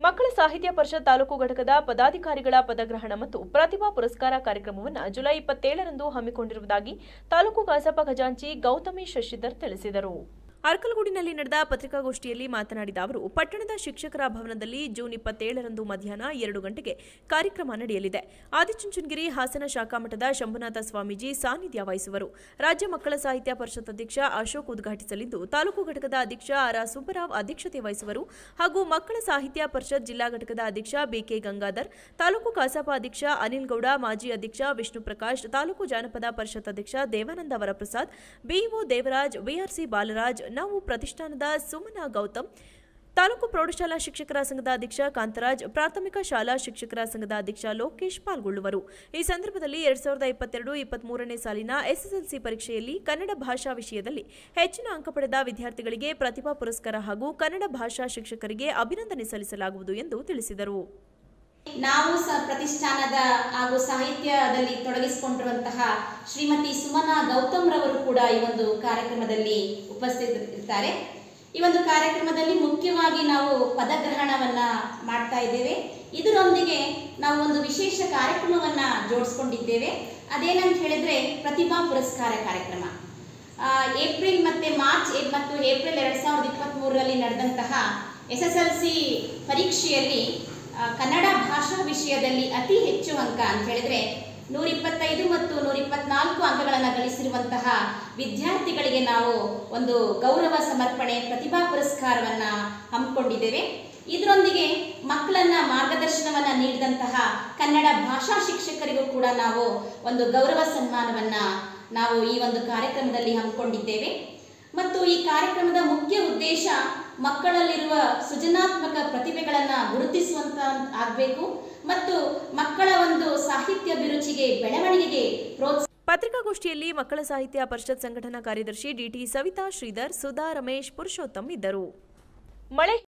ಮಕ್ಕಳ ಸಾಹಿತ್ಯ ಪರಿಷತ್ ತಾಲೂಕು ಘಟಕದ ಪದಾಧಿಕಾರಿಗಳ ಪದಗ್ರಹಣ ಮತ್ತು ಪ್ರತಿಭಾ ಪುರಸ್ಕಾರ ಕಾರ್ಯಕ್ರಮವನ್ನು ಜುಲೈ ಇಪ್ಪತ್ತೇಳರಂದು ಹಮ್ಮಿಕೊಂಡಿರುವುದಾಗಿ ತಾಲೂಕು ಕಸಾಪ ಖಜಾಂಚಿ ಗೌತಮಿ ಶಶಿಧರ್ ತಿಳಿಸಿದರು ಅರ್ಕಲಗೂಡಿನಲ್ಲಿ ನಡೆದ ಪತ್ರಿಕಾಗೋಷ್ಠಿಯಲ್ಲಿ ಮಾತನಾಡಿದ ಅವರು ಪಟ್ಟಣದ ಶಿಕ್ಷಕರ ಭವನದಲ್ಲಿ ಜೂನ್ ಇಪ್ಪತ್ತೇಳರಂದು ಮಧ್ಯಾಹ್ನ ಎರಡು ಗಂಟೆಗೆ ಕಾರ್ಯಕ್ರಮ ನಡೆಯಲಿದೆ ಆದಿಚುಂಚನಗಿರಿ ಹಾಸನ ಶಾಖಾಮಠದ ಶಂಭುನಾಥ ಸ್ವಾಮೀಜಿ ಸಾನ್ನಿಧ್ಯ ವಹಿಸುವರು ರಾಜ್ಯ ಮಕ್ಕಳ ಸಾಹಿತ್ಯ ಪರಿಷತ್ ಅಧ್ಯಕ್ಷ ಅಶೋಕ್ ಉದ್ಘಾಟಿಸಲಿದ್ದು ತಾಲೂಕು ಘಟಕದ ಅಧ್ಯಕ್ಷ ಆರ್ ಆರ್ ಸುಬ್ಬರಾವ್ ಅಧ್ಯಕ್ಷತೆ ವಹಿಸುವರು ಹಾಗೂ ಮಕ್ಕಳ ಸಾಹಿತ್ಯ ಪರಿಷತ್ ಜಿಲ್ಲಾ ಘಟಕದ ಅಧ್ಯಕ್ಷ ಬಿಕೆ ಗಂಗಾಧರ್ ತಾಲೂಕು ಕಸಾಪ ಅಧ್ಯಕ್ಷ ಅನಿಲ್ ಗೌಡ ಮಾಜಿ ಅಧ್ಯಕ್ಷ ವಿಷ್ಣು ಪ್ರಕಾಶ್ ತಾಲೂಕು ಜಾನಪದ ಪರಿಷತ್ ಅಧ್ಯಕ್ಷ ದೇವಾನಂದ ವರಪ್ರಸಾದ್ ಬಿಇಒ ದೇವರಾಜ್ ವಿಆರ್ಸಿ ಬಾಲರಾಜ್ ನಾವು ಪ್ರತಿಷ್ಠಾನದ ಸುಮನ ಗೌತಮ್ ತಾಲೂಕು ಪ್ರೌಢಶಾಲಾ ಶಿಕ್ಷಕರ ಸಂಘದ ಅಧ್ಯಕ್ಷ ಕಾಂತರಾಜ್ ಪ್ರಾಥಮಿಕ ಶಾಲಾ ಶಿಕ್ಷಕರ ಸಂಘದ ಅಧ್ಯಕ್ಷ ಲೋಕೇಶ್ ಪಾಲ್ಗೊಳ್ಳುವರು ಈ ಸಂದರ್ಭದಲ್ಲಿ ಎರಡ್ ಸಾವಿರದ ಇಪ್ಪತ್ತೆರಡು ಇಪ್ಪತ್ಮೂರನೇ ಸಾಲಿನ ಎಸ್ಎಸ್ಎಲ್ಸಿ ಪರೀಕ್ಷೆಯಲ್ಲಿ ಕನ್ನಡ ಭಾಷಾ ವಿಷಯದಲ್ಲಿ ಹೆಚ್ಚಿನ ಅಂಕ ಪಡೆದ ವಿದ್ಯಾರ್ಥಿಗಳಿಗೆ ಪ್ರತಿಭಾ ಪುರಸ್ಕಾರ ಹಾಗೂ ಕನ್ನಡ ಭಾಷಾ ಶಿಕ್ಷಕರಿಗೆ ಅಭಿನಂದನೆ ಸಲ್ಲಿಸಲಾಗುವುದು ಎಂದು ತಿಳಿಸಿದರು ನಾವು ಸಹ ಪ್ರತಿಷ್ಠಾನದ ಹಾಗೂ ಸಾಹಿತ್ಯದಲ್ಲಿ ತೊಡಗಿಸಿಕೊಂಡಿರುವಂತಹ ಶ್ರೀಮತಿ ಸುಮನಾ ಗೌತಮ್ ರವರು ಕೂಡ ಈ ಒಂದು ಕಾರ್ಯಕ್ರಮದಲ್ಲಿ ಉಪಸ್ಥಿತರಿರ್ತಾರೆ ಈ ಒಂದು ಕಾರ್ಯಕ್ರಮದಲ್ಲಿ ಮುಖ್ಯವಾಗಿ ನಾವು ಪದಗ್ರಹಣವನ್ನ ಮಾಡ್ತಾ ಇದ್ದೇವೆ ಇದರೊಂದಿಗೆ ನಾವು ಒಂದು ವಿಶೇಷ ಕಾರ್ಯಕ್ರಮವನ್ನ ಜೋಡಿಸ್ಕೊಂಡಿದ್ದೇವೆ ಅದೇನಂತ ಹೇಳಿದ್ರೆ ಪ್ರತಿಭಾ ಪುರಸ್ಕಾರ ಕಾರ್ಯಕ್ರಮ ಆ, ಏಪ್ರಿಲ್ ಮತ್ತೆ ಮಾರ್ಚ್ ಏ- ಮತ್ತು ಏಪ್ರಿಲ್ ಎರಡ್ ಸಾವಿರದ ಇಪ್ಪತ್ತ್ ಮೂರರಲ್ಲಿ ನಡೆದಂತಹ ಎಸ್ ಎಸ್ ಎಲ್ ಸಿ ಪರೀಕ್ಷೆಯಲ್ಲಿ ಆ, ಕನ್ನಡ ಭಾಷಾ ವಿಷಯದಲ್ಲಿ ಅತಿ ಹೆಚ್ಚು ಅಂಕ ಅಂತ ಹೇಳಿದ್ರೆ ನೂರ ಇಪ್ಪತ್ತೈದು ಮತ್ತು ನೂರ ಇಪ್ಪತ್ನಾಲ್ಕು ಅಂಕಗಳನ್ನು ಗಳಿಸಿರುವಂತಹ ವಿದ್ಯಾರ್ಥಿಗಳಿಗೆ ನಾವು ಒಂದು ಗೌರವ ಸಮರ್ಪಣೆ ಪ್ರತಿಭಾ ಪುರಸ್ಕಾರವನ್ನ ಹಮ್ಮಿಕೊಂಡಿದ್ದೇವೆ ಇದರೊಂದಿಗೆ ಮಕ್ಕಳನ್ನ ಮಾರ್ಗದರ್ಶನವನ್ನ ನೀಡಿದಂತಹ ಕನ್ನಡ ಭಾಷಾ ಶಿಕ್ಷಕರಿಗೂ ಕೂಡ ನಾವು ಒಂದು ಗೌರವ ಸನ್ಮಾನವನ್ನ ನಾವು ಈ ಒಂದು ಕಾರ್ಯಕ್ರಮದಲ್ಲಿ ಹಮ್ಮಿಕೊಂಡಿದ್ದೇವೆ ಮತ್ತು ಈ ಕಾರ್ಯಕ್ರಮದ ಮುಖ್ಯ ಉದ್ದೇಶ ಮಕ್ಕಳಲ್ಲಿರುವ ಸೃಜನಾತ್ಮಕ ಪ್ರತಿಭೆಗಳನ್ನು ಗುರುತಿಸುವಂತ ಆಗಬೇಕು ಮತ್ತು ಮಕ್ಕಳ ಒಂದು ಸಾಹಿತ್ಯ ಅಭಿರುಚಿಗೆ ಬೆಳವಣಿಗೆಗೆ ಪ್ರೋತ್ಸಾಹ ಪತ್ರಿಕಾಗೋಷ್ಠಿಯಲ್ಲಿ ಮಕ್ಕಳ ಸಾಹಿತ್ಯ ಪರಿಷತ್ ಸಂಘಟನಾ ಕಾರ್ಯದರ್ಶಿ ಡಿಟಿ ಸವಿತಾ ಶ್ರೀಧರ್ ಸುಧಾ ರಮೇಶ್ ಪುರುಷೋತ್ತಮ್ ಇದ್ದರು ಮಳೆ